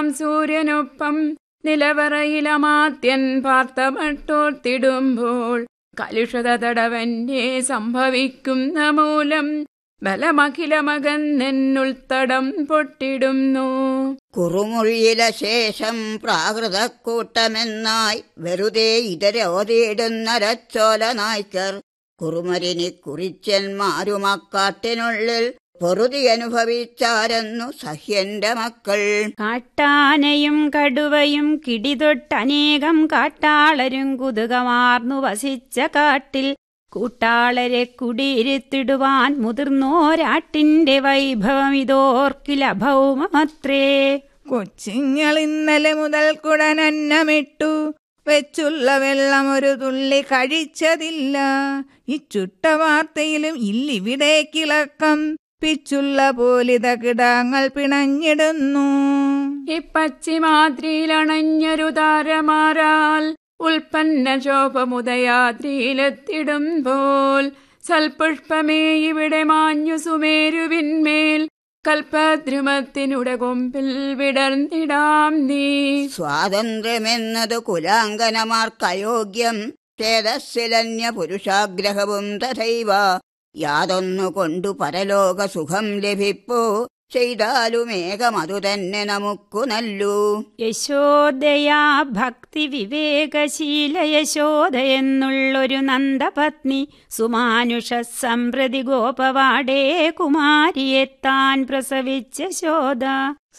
പതിനാറാം സൂര്യനൊപ്പം നിലവറയിലമാത്യൻ പാർത്തമട്ടോർത്തിടുമ്പോൾ കലുഷത തടവന്റെ സംഭവിക്കുന്ന മൂലം ബലമഖിലമകന്നെന്നുൾത്തടം പൊട്ടിടുന്നു കുറുമൊഴിയിലെ ശേഷം പ്രാകൃതക്കൂട്ടമെന്നായി വെറുതെ ഇതരോതിയിടുന്ന രച്ചോല നായ്ക്കർ കുറുമരിനി കുറിച്ചന്മാരുമക്കാട്ടിനുള്ളിൽ പൊറുതി അനുഭവിച്ചാരെന്നു സഹ്യന്റെ മക്കൾ കാട്ടാനയും കടുവയും കിടിതൊട്ടനേകം കാട്ടാളരും കുതുകമാർന്നു വസിച്ച കാട്ടിൽ കൂട്ടാളരെ കുടിയിരുത്തിടുവാൻ മുതിർന്നോരാട്ടിന്റെ വൈഭവം ഇതോർക്കില ഭൗമമത്രേ കൊച്ചിങ്ങൾ ഇന്നലെ മുതൽ കുടനന്നമിട്ടു വെച്ചുള്ള വെള്ളം ഒരു തുള്ളി കഴിച്ചതില്ല ഈ ചുട്ട വാർത്തയിലും ഇല്ലിവിടെ കിളക്കം പിച്ചുള്ള പോലിത കിടാങ്ങൾ പിണഞ്ഞിടുന്നു ഇപ്പച്ചിമാദ്രിയിലണഞ്ഞൊരു താരമാരാൽ ഉൽപ്പന്ന ശോഭമുദയാദ്രിയിലെത്തിടുമ്പോൾ സൽപുഷ്പമേ ഇവിടെ മാഞ്ഞു സുമേരുവിന്മേൽ കൽപ്പദ്രുമത്തിനുടെ കൊമ്പിൽ വിടർന്നിടാം നീ സ്വാതന്ത്ര്യമെന്നത് കുലാങ്കനമാർക്കയോഗ്യം ചേതസ്സിലന്യ പുരുഷാഗ്രഹവും തഥൈവ യാതൊന്നു കൊണ്ടു പരലോക സുഖം ലഭിപ്പോ ചെയ്താലുമേകമതു തന്നെ നമുക്കു നല്ലൂ യശോദയാ ഭക്തി വിവേകശീല യശോദ എന്നുള്ളൊരു നന്ദപത്നി സുമാനുഷ സംപ്രതി ഗോപവാടേ കുമാരിയെ താൻ പ്രസവിച്ച ശോധ